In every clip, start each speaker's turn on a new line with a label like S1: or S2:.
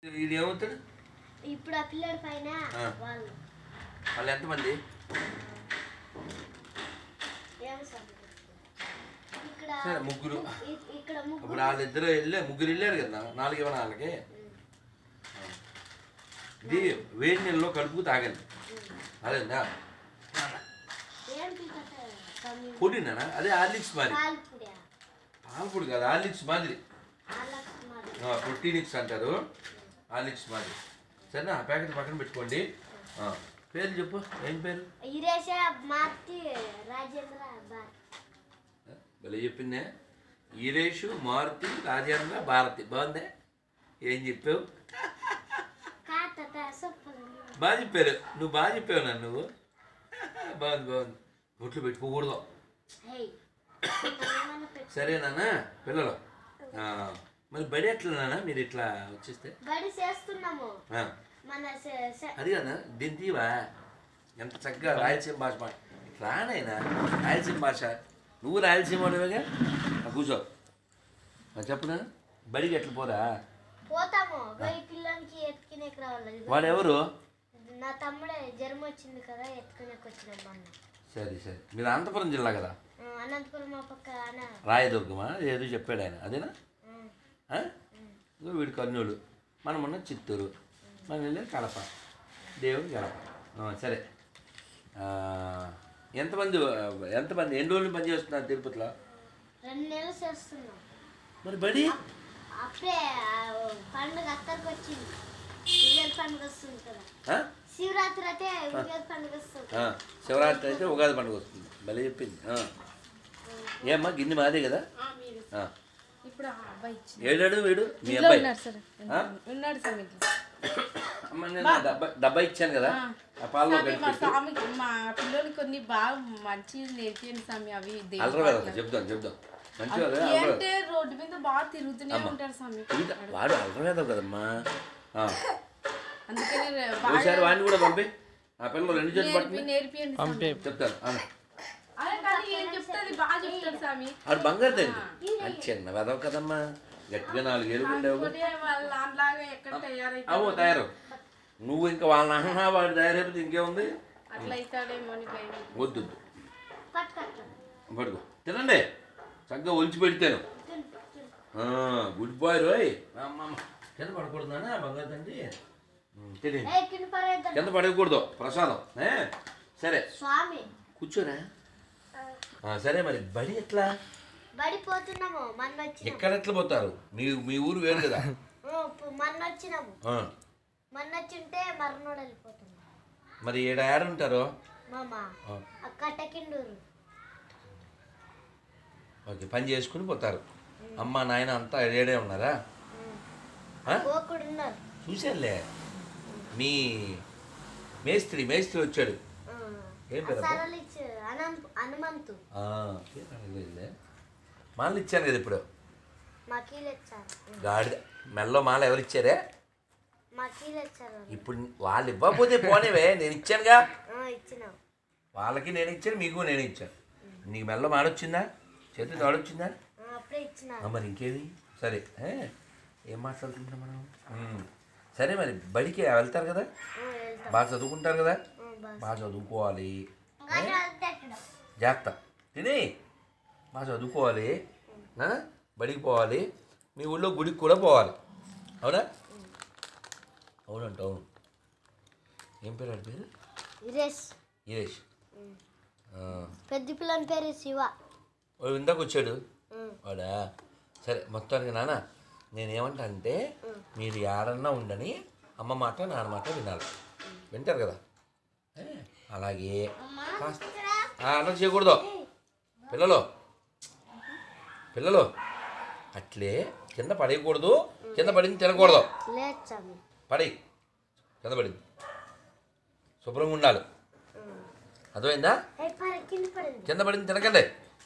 S1: ఇది ఏమవుతాడు
S2: ఇప్పుడు ఆ పిల్లడి పైన
S1: ఆ.
S2: వాళ్ళు
S1: వాళ్ళు ఎంతమంది
S2: ఏం సంగతి? ఇక్కడ
S1: సరే ముగ్గురు
S2: ఇ- ఇక్కడ
S1: ఇప్పుడు
S2: ముగ్గురు
S1: వాళ్ళిద్దరు వెళ్ళే ముగ్గురు వెళ్ళారు కదా నాలుగు ఇవ్వను వాళ్ళకి ఇది వేడి నీళ్ళలో కలుపుకు తాగండి అదేందా
S2: ఏంటి కథ? తమ్మి-
S1: పొడినా అదే హార్లిక్స్ మాదిరి
S2: పాల్పుడా
S1: పాలపొడి కాదు హార్లిక్స్ మాదిరి
S2: ఆలక్స్ మాది.
S1: ప్రోటీనిక్స్ అంటారు హార్లిక్స్ మాదిరి సరేనా ఆ ప్యాకెట్ పక్కన పెట్టుకోండి ఆ, పేరు చెప్పు ఏం పేరు
S2: ఇరేష మార్తి రాజేంద్ర బార్
S1: భలే చెప్పిందే ఈరేషు మారుతి రాజేంద్ర భారతి బాగుందే ఏం చెప్పావు
S2: కాట సొప్పలు
S1: బాగా చెప్పారు నువ్వు బాగా చెప్పావు నన్ను నువ్వు బాగుంది బాగుంది బొట్లు పెట్టుకోకూడదు
S2: హే ఏమన్నా పెట్టు.
S1: సరేనా పిల్లలు ఆ, మరి బడి ఎట్లా నాన్న మీరు ఇట్లా వచ్చేస్తే
S2: బడి చేస్తున్నాము
S1: ఆ,
S2: మన సే- సే-
S1: అది కదా దీన్ని తీవా ఎంత చక్కగా రాయలసీమ భాష మా రానైనా రాయలసీమ భాష నువ్వు రాయలసీమ వాడివేగా ఆ, కూర్చో ఆ, చెప్పునా బడికి ఎట్లా పోరా
S2: పోతాము పోయి పిల్లలకి ఎత్తుకునేకి రావాలి
S1: వాడు ఎవరు
S2: నా తమ్ముడే జ్వరం వచ్చింది కదా ఎత్తుకునేకి వచ్చిన మొన్న
S1: సరే సరే మీరు అనంతపురం జిల్లా కదా
S2: ఆ, అనంతపురం మా పక్క అన
S1: రాయదుర్గమా ఏదో చెప్పాడు ఆయన అదేనా
S2: ఆ,
S1: ఆ? ఇదిగో వీడు కర్నూలు మనం ఉన్న చిత్తూరు మనం వెళ్ళేది కడప దేవుడు కడప ఆ, సరే ఆ, ఎంతమంది ఎంతమంది ఎన్ని రోజులు పని చేస్తున్నారు తిరుపతిలో
S2: రెండు నెలలు చేస్తున్నాం
S1: మరి బడి
S2: అప్పుడే ఆ, పండుగ అక్కడికి వచ్చింది ఉగాది పండుగ వస్తుంది కదా
S1: ఆ?
S2: శివరాత్రి అయితే ఉగాది పండుగ వస్తుంది
S1: ఆ, శివరాత్రి అయితే ఉగాది పండుగ వస్తుంది భలే చెప్పింది ఆ. ఏమ్మా గిన్నె మాదే కదా ఆ.
S3: ఇప్పుడు ఆ అబ్బాయి ఇచ్చింది
S1: ఏడాడు వీడు మీ
S3: ఇంట్లో
S1: అబ్బాయి
S3: ఉన్నాడు సార్
S1: ఆ?
S3: ఉన్నాడు సార్ ఇంట్లో
S1: అమ్మ, నేను డబ్బా డబ్బా ఇచ్చాను కదా ఆ పాలలో
S3: స్వామి, మా
S1: కలిపి
S3: స్వామికి మా పిల్లలు కొన్ని బాగా మంచి నేర్పించండి స్వామి అవి దేవుడి
S1: అల్లరి కదా
S3: పాటలు.
S1: చెప్తాం చెప్తాం మంచి
S3: అవి
S1: కదా
S3: అంటే రోడ్డు మీద బాగా తిరుగుతూనే ఉంటారు స్వామి
S1: వాడు అల్లరి కదమ్మా ఆ.
S3: అందుకని రే- బాగా
S1: ఒకసారి వాడిని కూడా పంపి ఆ పిల్లలు రెండు చేతులు
S3: నేర్పి
S1: పట్టుకుని
S3: నేర్పియండి స్వామి
S1: చెప్తాను అవును
S3: అదే కానీ ఏం చెప్తాది బాగా చెప్తాడు స్వామి
S1: ఆడు బంగారు తండ్రి అది చిన్న వెదవ కదమ్మా గట్టిగా నాలుగు ఏళ్ళు ఉండేవు
S3: ఒకటే వాళ్ళ నాన్నలాగా ఎక్కడ తయారైతే
S1: అవో తయారు నువ్వు ఇంకా వాళ్ళ నాన్న వాడు తయారైపోతే ఇంకేముంది
S3: అట్లా అవుతాడేమో అని భయం
S1: వద్దు వద్దు.
S2: కట్ కట్
S1: పడుకో తినండి చక్కగా ఒలిచి పెడితేను గుడ్ బాయ్ రోయ్ అమ్మమ్మ కింద పడకూడదా బంగారు తండ్రి ఉమ్, తినండి
S2: ఏ కింద పడేద్దాం
S1: కింద పడకూడదు ప్రసాదం ఏ సరే
S2: స్వామి
S1: కూర్చోరా ఆ, సరే మరి బడి ఎట్లా
S2: బడి పోతున్నాము మొన్న వచ్చినాము
S1: ఎక్కడ ఎట్లా పోతారు మీ మీ ఊరు వేరు కదా
S2: ఆ, ఇప్పుడు మొన్న వచ్చినాము
S1: ఆ,
S2: మొన్న వచ్చింటే మర్నాడు వెళ్ళిపోతున్నాం
S1: మరి ఏడ ఏడ ఉంటారు
S2: మామ
S1: ఆ,
S2: ఆ కట్టకిండూరు
S1: ఓకే పని చేసుకుని పోతారు అమ్మ నాయన అంతా ఏడే ఉన్నారా ఆ?
S2: గోకుడు ఉన్నారు
S1: చూశానులే మీ మేస్త్రి మేస్త్రి వచ్చాడు
S2: ఆ.
S1: ఏం పేరు అబ్బా?
S2: సరళ ఇచ్చు అనంత హనుమంతు
S1: ఆ, పేరు అడగలేదులే. మాలలు ఇచ్చాను కదా ఇప్పుడు
S2: మా కీలు ఇచ్చారు
S1: గాడిద మెల్లో మాల ఎవరు ఇచ్చారే
S2: మా కీలు ఇచ్చారు
S1: ఇప్పుడు వాళ్ళు ఇవ్వకపోతే పోనేవే నేను ఇచ్చానుగా
S2: ఆ, ఇచ్చినాం
S1: వాళ్ళకి నేను ఇచ్చాను మీకు నేను ఇచ్చాను నీకు మెల్ల మాడొచ్చిందా చేతి తాడొచ్చిందా
S2: ఆ, అప్పుడే ఇచ్చినారు
S1: ఆ, మరి ఇంకేది సరే ఏ? ఏం మాట్లాడుకుంటున్నాం మనం ఉమ్. సరే మరి బడికి వెళ్తారు కదా
S2: ఆ, వెళ్తాం
S1: బాగా చదువుకుంటారు కదా
S2: ఆ, బస్.
S1: బాగా చదువుకోవాలి ఏ?
S2: వెళ్తాడు.
S1: జాగ్రత్త తిని బాగా చదువుకోవాలి ఆ? బడికి పోవాలి మీ ఊళ్ళో గుడికి కూడా పోవాలి అవునా అవునంట అవును ఏం పేరు వాడి పేరు
S2: ఇరేష్
S1: ఈరేష్ ఆ.
S2: పెద్ద పిల్లని పేరు శివ
S1: వాడు ఇందాక వచ్చాడు
S2: ఉమ్.
S1: వాడా సరే మొత్తానికి నాన్న నేనేమంటా అంటే మీరు ఏడన్నా ఉండని అమ్మ మాట నాన్న మాట వినాలి వింటారు కదా ఏ, అలాగే కాస్త ఆ, అలా చేయకూడదు పిల్లలు పిల్లలు అట్లే కింద పడేయకూడదు కింద పడింది తినకూడదు
S2: లేదు స్వామి
S1: పడి కింద పడింది శుభ్రంగా ఉండాలి అర్థమైందా
S2: ఏ పర కింద పడింది
S1: కింద పడింది తినకండి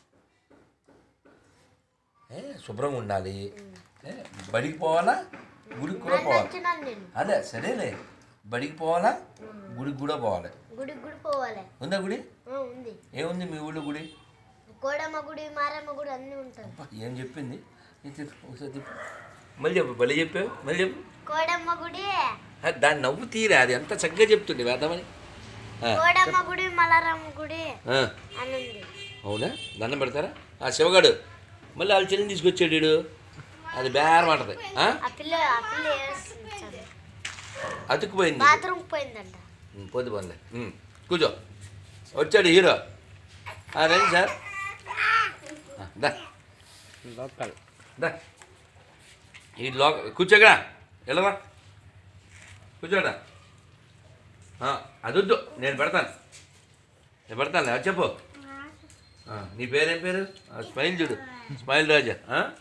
S1: ఏ శుభ్రంగా ఉండాలి ఏ బడికి పోవాలా గుడికి కూడా పోవాలి
S2: వచ్చినాను నేను
S1: అదే సరేలే బడికి పోవాలా గుడికి కూడా పోవాలి
S2: గుడికి గుడి పోవాలి
S1: ఉందా గుడి
S2: ఆ, ఉంది
S1: ఏముంది మీ ఊళ్ళో గుడి
S2: కోడమ్మ గుడి మారమ్మ గుడి అన్నీ ఉంటాయి
S1: అబ్బా, ఏం చెప్పింది ఇది చెప్పు, ఒకసారి చెప్పు మళ్ళీ చెప్పు మళ్ళీ చెప్పావు మళ్ళీ చెప్పు
S2: కోడమ్మ గుడి
S1: ఆ, దాన్ని నవ్వు తీరా అది ఎంత చక్కగా చెప్తుంది వేద్దామని ఆ,
S2: కోడమ్మ గుడి మలరమ్మ గుడి
S1: ఆ,
S2: అని ఉంది
S1: అవునా దండం పెడతారా ఆ శివగాడు మళ్ళీ వాళ్ళ చెల్లిని తీసుకొచ్చాడు వీడు. అది బేరం అంటది ఆ?
S2: ఆ పిల్ల ఆ పిల్ల ఏడుస్తుంది చదువు.
S1: అతుక్కుపోయింది
S2: బాత్రూమ్ పోయిందంట
S1: ఉమ్, పోతే పోన్లే ఉమ్, కూర్చో వచ్చాడు హీరో ఆ, రండి సార్ ఆ, దా
S4: లోకల్
S1: దా ఈ లో కూర్చోగా వెళ్ళరా కూర్చోడా ఆ, అది వద్దు నేను పెడతాను నేను పెడతాను అది చెప్పు ఆ, నీ పేరేం పేరు ఆ, స్మైల్ చూడు స్మైల్ రాజా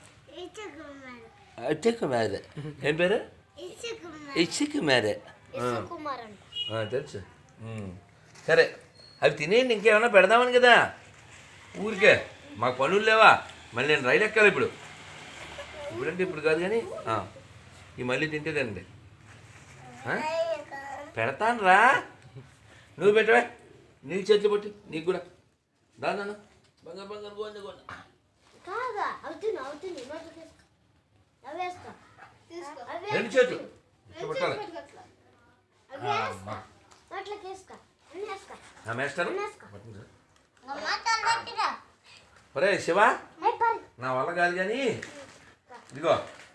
S1: అచ్చక్క మేరే ఏం పేరు ఇచ్చిక్ మేరే
S2: ఇసు కుమార్ అంట
S1: ఆ, తెలుసు ఉమ్. సరే అవి తినేయండి ఇంకేమైనా పెడదామని కదా ఊరికే మాకు పనులు లేవా మళ్ళీ నేను రైలు ఎక్కాలి ఇప్పుడు ఇప్పుడంటే ఇప్పుడు కాదు కానీ ఆ, ఈ మళ్ళీ తింటే తినండి ఆ? పెడతాను రా నువ్వు పెట్టవే నీకు చేతులు పట్టి నీకు కూడా దా నాన్న బంగారు బంగారు గోంద గోంద
S2: కాదా అవుతుంది అవుతుంది నోట్లో తీసుకో అవి వేసుకో తీసుకో అవి
S1: రెండు చేతులు ఇట్లా పట్టాలి
S2: అవి
S1: ఆ,
S2: వేసుకో
S1: అమ్మా.
S2: నోట్లోకి వేసుకో అన్నీ వేసుకో
S1: ఆ, మేస్తారు
S2: వేసుకో.
S1: పట్టింది.
S2: మాటలు పెట్టిరా
S1: ఒరే శివ
S2: ఏ పరి
S1: నా వల్ల కాదు కానీ ఇదిగో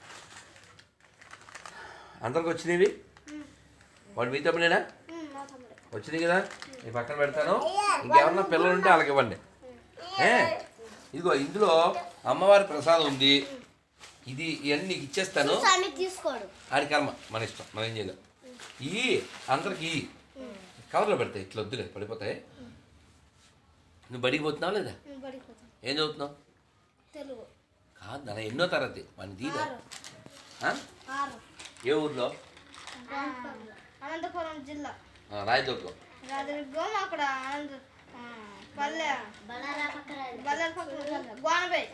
S1: అందరికి వచ్చినవి వాడు మీ తమ్ముడేనా
S2: మా తమ్ముడు
S1: వచ్చినాయి కదా నీ పక్కన పెడతాను ఇంకేమన్నా పిల్లలు ఉంటే వాళ్ళకి ఇవ్వండి ఏ ఇదిగో ఇందులో అమ్మవారి ప్రసాదం ఉంది ఇది ఇవన్నీ నీకు ఇచ్చేస్తాను
S2: స్వామి తీసుకోడు
S1: ఆడి కర్మ మన ఇష్టం మనం ఏం చేయలేం ఈ అందరికి ఈ కవర్లో పెడతాయి ఇట్లా వద్దులే పడిపోతాయి నువ్వు బడికి పోతున్నావు లేదా
S2: పడిపోతాం
S1: ఏం చదువుతున్నావు
S2: తెలుగు
S1: కాదు నాన్న ఎన్నో తరగతి మన దీదా ఆ?
S2: ఆరు
S1: ఏ ఊర్లో
S2: అనంతపురం జిల్లా
S1: ఆ, రాయదుర్గం
S2: రాజదుర్గం అక్కడ అనంత పల్లె బళ్ళారి పక్కన గోనపై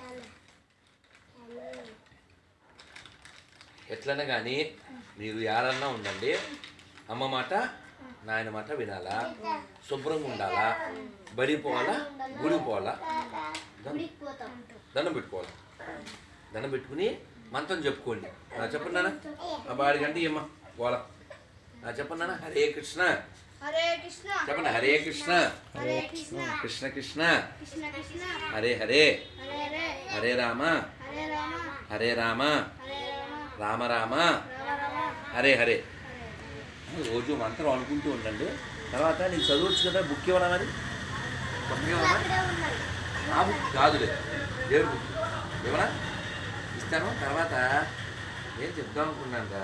S1: ఎట్లన్నా కానీ మీరు యారన్నా ఉండండి అమ్మ మాట నాయన మాట వినాలా శుభ్రంగా ఉండాలా బడి పోవాలా గుడి పోవాలా దండం-
S2: పోతాం
S1: దండం పెట్టుకోవాలా దండం పెట్టుకుని మంత్రం చెప్పుకోండి ఆ, చెప్పండి నాన్న ఆ బాడి గంట అమ్మ పోవాలా ఆ, చెప్పండి నాన్న హరే కృష్ణ
S2: హరే కృష్ణ
S1: చెప్పండి హరే కృష్ణ
S2: హరే కృష్ణ
S1: కృష్ణ కృష్ణ
S2: కృష్ణ కృష్ణ
S1: హరే హరే
S2: హరే హరే
S1: హరే రామ
S2: హరే రామ
S1: హరే రామ
S2: హరే రామ
S1: రామ రామ
S2: రామ రామ
S1: హరే హరే రోజు మంత్రం అనుకుంటూ ఉండండి తర్వాత నీకు చదవచ్చు కదా బుక్ ఇవ్వరా మరి బుక్ ఇవ్వరా
S2: అక్కడే ఉన్నాయి
S1: ఆ బుక్ కాదులే దేవుడు బుక్ ఇవ్వరా ఇస్తాను తర్వాత ఏం చెప్దాం అనుకున్నాను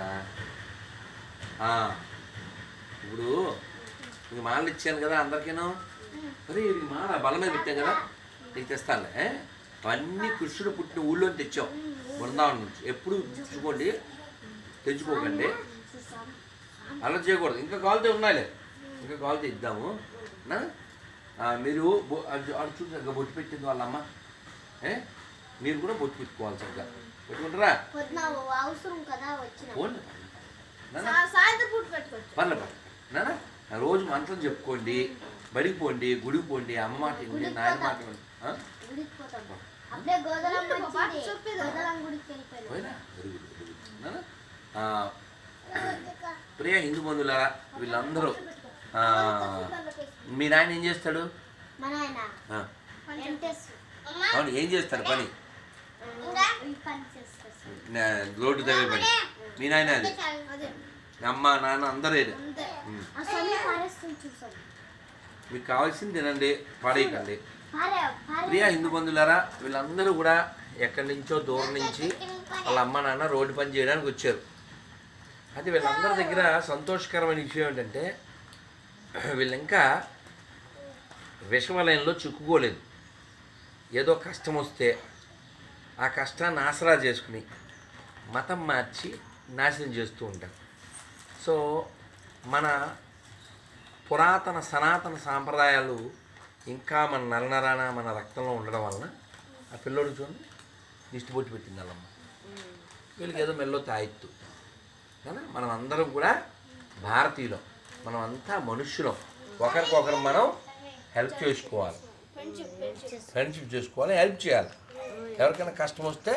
S1: ఇప్పుడు నీకు మాలలు ఇచ్చాను కదా అందరికీను మరి ఈ మాల బల మీద పెట్టాం కదా నీకు తెస్తానులే ఏ? అవన్నీ కృష్ణుడు పుట్టిన ఊళ్ళో తెచ్చాం బృందావనం నుంచి ఎప్పుడు తెచ్చుకోండి తెచ్చుకోకండి అలా చేయకూడదు ఇంకా కావాలితే ఉన్నాయిలే ఇంకా కావాలితే ఇద్దాము నా? ఆ, మీరు బొ- అది అటు చూడు చక్కగా బొట్టు పెట్టింది వాళ్ళమ్మ ఏ మీరు కూడా బొట్టు పెట్టుకోవాలి చక్కగా పెట్టుకుంటారా
S2: పొద్దున అవసరం కదా వచ్చిన
S1: పోండి నాన్న
S2: సాయంత్రం పూట పెట్టుకోవచ్చు
S1: పర్లే పర్లే నాన్న ఆ రోజు మంత్రం చెప్పుకోండి బడికి పోండి గుడికి పోండి అమ్మ మాట వినండి నాయన మాట వినండి ఆ?
S2: గుడికి పోతాం అప్పుడే గోదలం వచ్చింది గోదలం గుడికి వెళ్ళిపోయాను
S1: పోయినా వెరీ గుడ్ వెరీ గుడ్ నాన్న ఆ, ప్రియ హిందూ బంధువులారా వీళ్ళందరూ ఆ, మీ నాయన ఏం చేస్తాడు
S2: మా నాయన
S1: ఆ,
S2: ఎంటెస్
S1: అవును ఏం చేస్తారు పని
S2: ఈ పని చేస్తారు
S1: నా- రోడ్డు దగ్గర పని మీ నాయన అది
S2: అదే
S1: అమ్మ నాన్న అందరూ ఇది
S2: అంతే
S1: ఉమ్.
S2: ఆ సమయం పారేస్తుంది చూసాను
S1: మీకు కావాల్సింది తినండి పాడేయకండి
S2: పారే పారే
S1: ప్రియ హిందూ బంధువులారా వీళ్ళందరూ కూడా ఎక్కడి నుంచో దూరం నుంచి వాళ్ళ అమ్మ నాన్న రోడ్డు పని చేయడానికి వచ్చారు అది వీళ్ళందరి దగ్గర సంతోషకరమైన విషయం ఏంటంటే వీళ్ళు ఇంకా విషవలయంలో చిక్కుకోలేదు ఏదో కష్టం వస్తే ఆ కష్టాన్ని ఆసరా చేసుకుని మతం మార్చి నాశనం చేస్తూ ఉంటారు సో మన పురాతన సనాతన సాంప్రదాయాలు ఇంకా మన నరనరాన మన రక్తంలో ఉండడం వలన ఆ పిల్లోడు చూడండి దిష్టి పొట్టి పెట్టింది వాళ్ళమ్మ వీళ్ళకి ఏదో మెల్లో తాయిత్తు కదా మనం అందరం కూడా భారతీయులం మనం అంతా మనుష్యులం ఒకరికొకరు మనం హెల్ప్ చేసుకోవాలి ఫ్రెండ్షిప్ చేసుకోవాలి హెల్ప్ చేయాలి ఎవరికైనా కష్టం వస్తే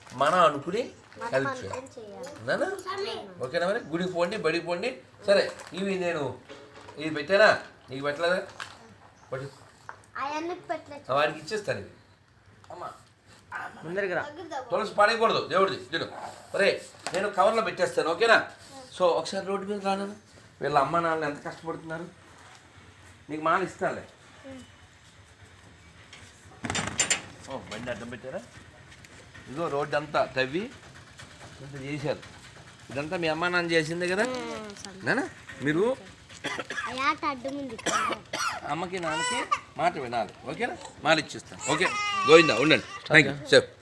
S1: మనం అనుకుని హెల్ప్ చేయాలి నానా ఓకేనా మరి గుడికి పోండి బడికి పోండి సరే ఇవి నేను ఇది పెట్టానా నీకు పెట్టలేదా పట్టు
S2: అవన్నీ పెట్టలేదు
S1: వాడికి ఇచ్చేస్తాను ఇది అమ్మా
S4: ముందరికి రా
S1: తులసి పడేయకూడదు దేవుడిది చూడు ఒరే నేను కవర్లో పెట్టేస్తాను ఓకేనా సో ఒకసారి రోడ్డు మీద రాను వీళ్ళ అమ్మ నాన్న ఎంత కష్టపడుతున్నారు నీకు మాల ఇస్తానులే ఓ బండి అడ్డం పెట్టారా ఇదిగో రోడ్డు అంతా తవ్వి ఇంత చేశారు ఇదంతా మీ అమ్మ నాన్న చేసిందే కదా నానా మీరు
S2: ఆ ఆట అడ్డముంది
S1: అమ్మకి నాన్నకి మాట వినాలి ఓకేనా మాల ఇచ్చిస్తాను ఓకే గోవిందా ఉండండి థ్యాంక్ యూ సార్